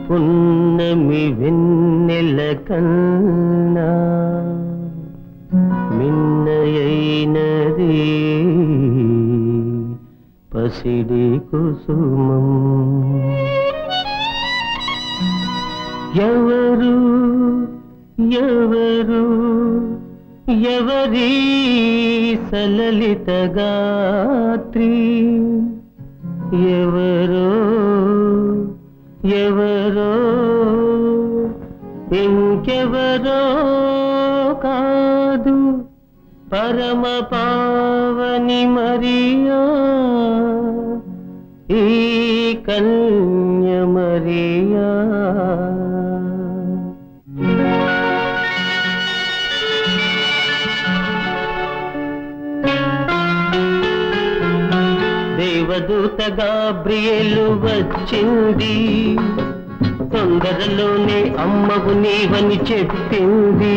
పున్నమి వెన్నెల కన్నా మిన్నయైనది పసిడి కుసుమం ఎవరు ఎవరు ఎవరి సలలిత గాత్రి ఎవరో ఎవరో ఇంకెవరో కాదు పరమ పావని మరియా ఈ కన్య మరియా దేవదూత గాబ్రియేలు వచ్చింది తొందరలోనే అమ్మవు నీవని చెప్పింది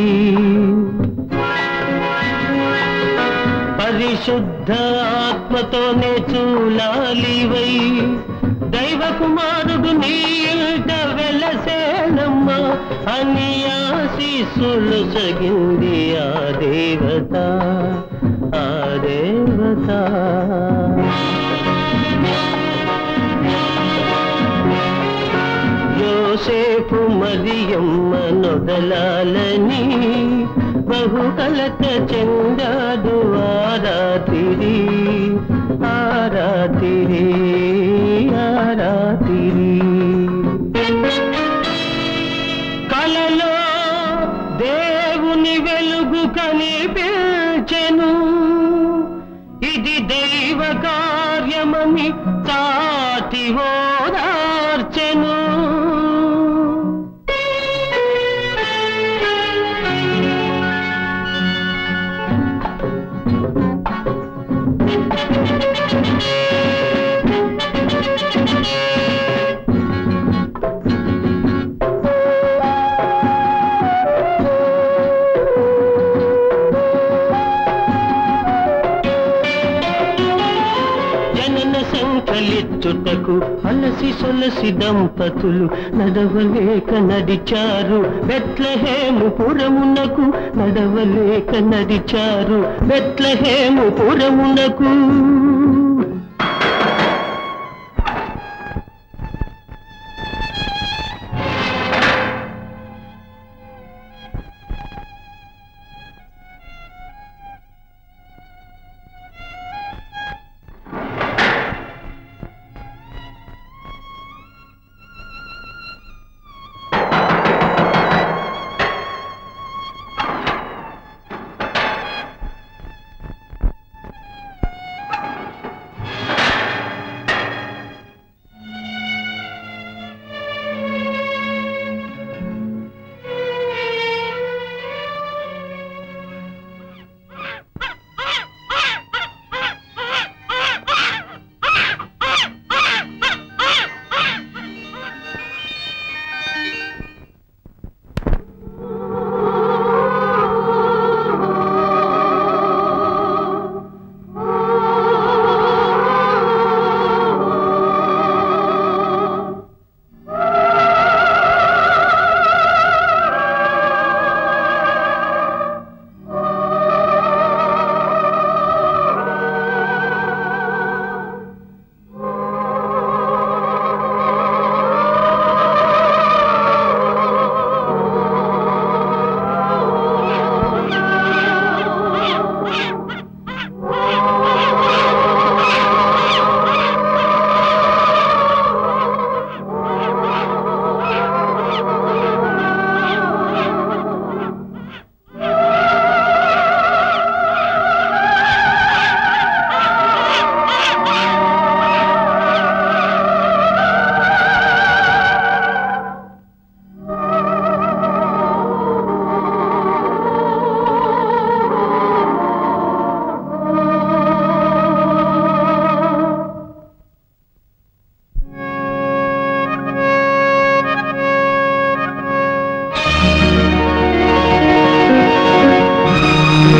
పరిశుద్ధ ఆత్మతోనే చూలాలివై దైవ కుమారుడు నీ ఇంట వెలసేనమ్మ అని ఆశీస్సులు సగింది ఆ దేవత ఆ దేవత యోసేపు మరియమ్మ నొదలాలని బహుకలత చెందాడు ఆరాతిరి ఆరాతిరి ఆరాతిరి కలలో దేవుని వెలుగు కనిపించెను ఇది దైవ కార్యమని చాటి ఓదార్చెను జనన సంకలిచ్చుటకు అలసి సొలసి దంపతులు నడవలేక నడిచారు బెత్లహేము పురమునకు నడవలేక నడిచారు బెత్లహేము పురమునకు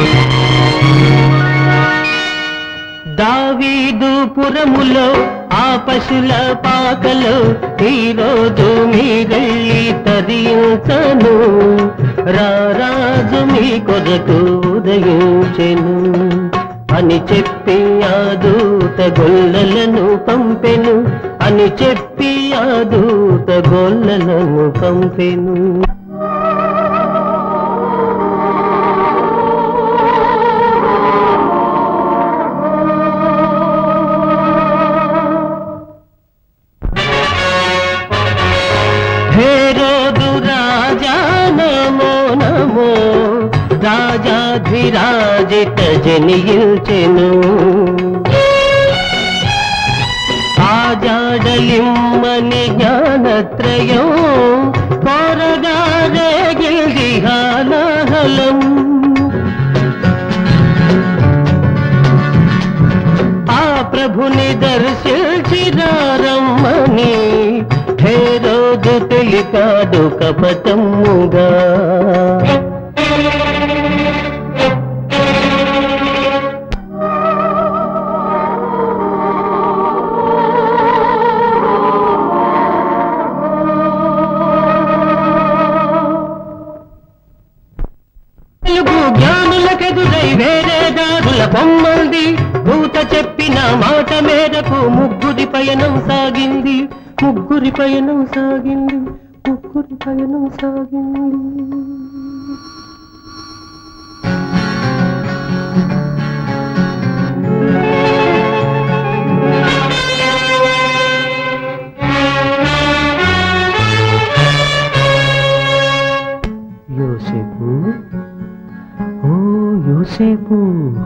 దావీదు పురములో ఆ పశుల పాకలో ఈరోజు మీరెళ్ళి తరించను రారాజు మీ కొరకు ఉదయించెను అని చెప్పి ఆ దూత గొల్లలను పంపెను అని చెప్పి ఆ దూత గొల్లలను పంపెను హేరోదు రాజా నమో నమో రాజాధిరాజిత జనియించెను ఆజాడలిమ్మని జ్ఞానత్రయం కోరగా రేగిల్ది హాలాహలం ఆ ప్రభుని దర్శించిరారమ్మని హే రోజు తెలికాడు కపటముగా తెలుగు జ్ఞానులకెదురై వేరే దారుల బొమ్మల్ది భూత చెప్పిన మాట మేరకు ముగ్గురి పయనం సాగింది ముగ్గురి పయనం సాగింది ముగ్గురి పయనం సాగింది యోసేపు ఓ యోసేపు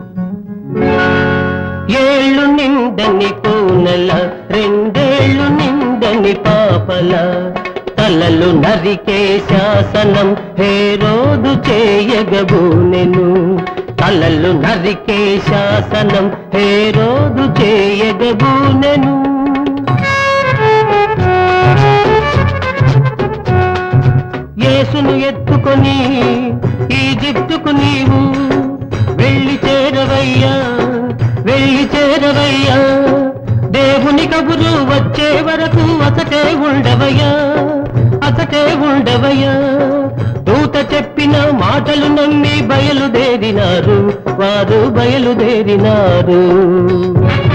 ఏళ్ళు నిండని కూనల రెండేళ్ళు నిండని పాపల తలలు నరికే శాసనం హే రోజు చేయగబూనెను తలలు నరికే శాసనం హే రోజు చేయగబూనెను యేసును ఎత్తుకొని ఈజిప్టుకు నీవు వెళ్ళి చేరవయ్యా వెళ్ళి చేరవయ్యా దేవుని కబురు వచ్చే వరకు అసటే ఉండవయ్యా అసటే ఉండవయ్యా దూత చెప్పిన మాటలు నమ్మి బయలుదేరినారు వారు బయలుదేరినారు